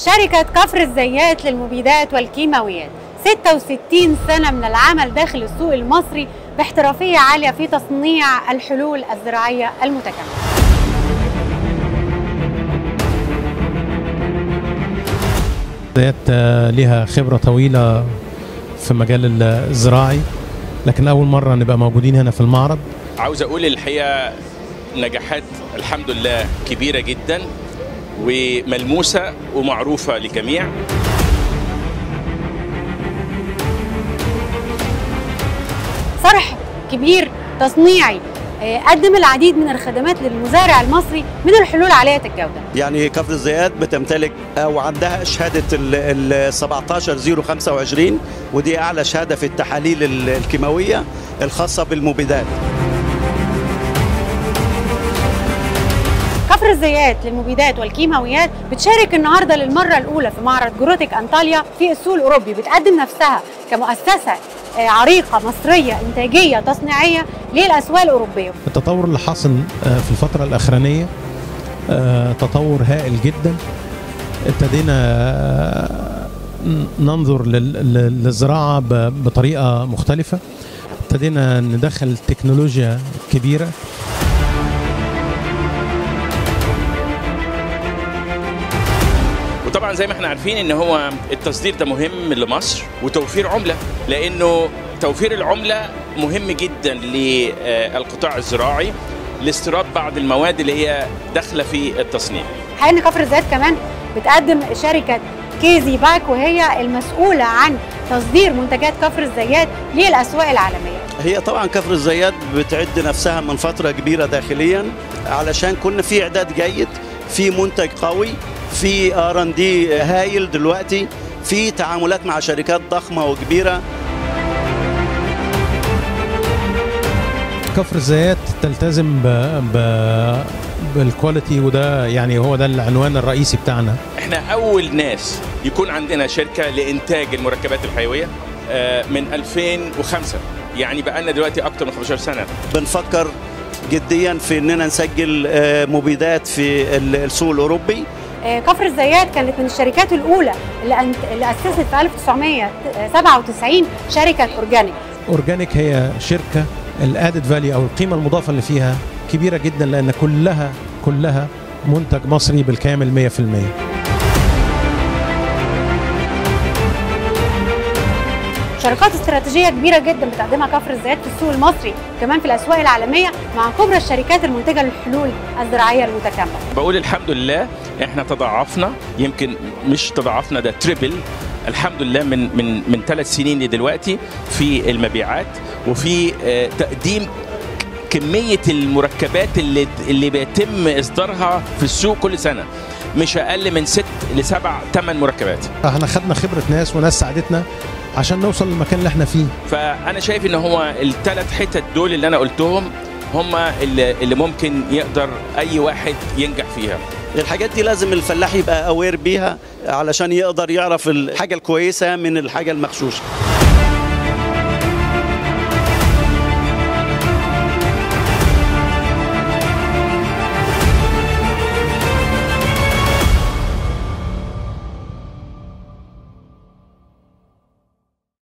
شركة كفر الزيات للمبيدات والكيماويات 66 سنة من العمل داخل السوق المصري باحترافية عالية في تصنيع الحلول الزراعية المتكاملة ذات لها خبرة طويلة في مجال الزراعي لكن أول مرة نبقى موجودين هنا في المعرض عاوز اقول الحقيقه نجاحات الحمد لله كبيره جدا وملموسه ومعروفه للجميع صرح كبير تصنيعي آه، قدم العديد من الخدمات للمزارع المصري من الحلول عالية الجودة يعني كفر الزيات بتمتلك او عندها شهاده ال 17025 ودي اعلى شهاده في التحاليل ال- الكيماويه الخاصه بالمبيدات كفر الزيات للمبيدات والكيماويات بتشارك النهارده للمره الاولى في معرض جروتيك انطاليا في السوق الاوروبي بتقدم نفسها كمؤسسه آه، عريقه مصريه انتاجيه تصنيعيه للاسواق الاوروبيه التطور اللي حاصل آه، في الفترة الأخرانية آه، تطور هائل جدا ابتدينا آه، ننظر لل- لل- للزراعة ب- بطريقة مختلفة ابتدينا ندخل تكنولوجيا كبيرة وطبعا زي ما احنا عارفين ان هو التصدير ده مهم لمصر وتوفير عمله لانه توفير العمله مهم جدا للقطاع الزراعي لاستيراد بعض المواد اللي هي داخله في التصنيع حقيقة ان كفر الزيات كمان بتقدم شركه كيزي باك وهي المسؤوله عن تصدير منتجات كفر الزيات للاسواق العالميه هي طبعا كفر الزيات بتعد نفسها من فتره كبيره داخليا علشان كنا في اعداد جيد في منتج قوي في ار ان دي هايل دلوقتي في تعاملات مع شركات ضخمه وكبيره كفر الزيات تلتزم ب... ب... بالكواليتي وده يعني هو ده العنوان الرئيسي بتاعنا احنا اول ناس يكون عندنا شركه لانتاج المركبات الحيويه آه، من 2005 يعني بقى لنا دلوقتي اكتر من 15 سنه بنفكر جديا في اننا نسجل آه، مبيدات في ال- السوق الاوروبي آه، كفر الزيات كانت من الشركات الاولى اللي أنت- اللي اسست في 1997 شركه اورجانيك اورجانيك هي شركه الادد فاليو او القيمه المضافه اللي فيها كبيره جدا لان كلها كلها منتج مصري بالكامل 100% شراكات استراتيجيه كبيره جدا بتقدمها كفر الزيات في السوق المصري كمان في الاسواق العالميه مع كبرى الشركات المنتجه للحلول الزراعيه المتكامله بقول الحمد لله احنا تضاعفنا يمكن مش تضاعفنا ده تريبل الحمد لله من من من ثلاث سنين لدلوقتي في المبيعات وفي آه، تقديم كميه المركبات اللي اللي بيتم اصدارها في السوق كل سنه مش اقل من ست لسبع ثمان مركبات احنا خدنا خبره ناس وناس ساعدتنا عشان نوصل للمكان اللي احنا فيه فانا شايف ان هو الثلاث حتت دول اللي انا قلتهم هم اللي, اللي ممكن يقدر اي واحد ينجح فيها الحاجات دي لازم الفلاح يبقى اوير بيها علشان يقدر يعرف الحاجه الكويسه من الحاجه المغشوشه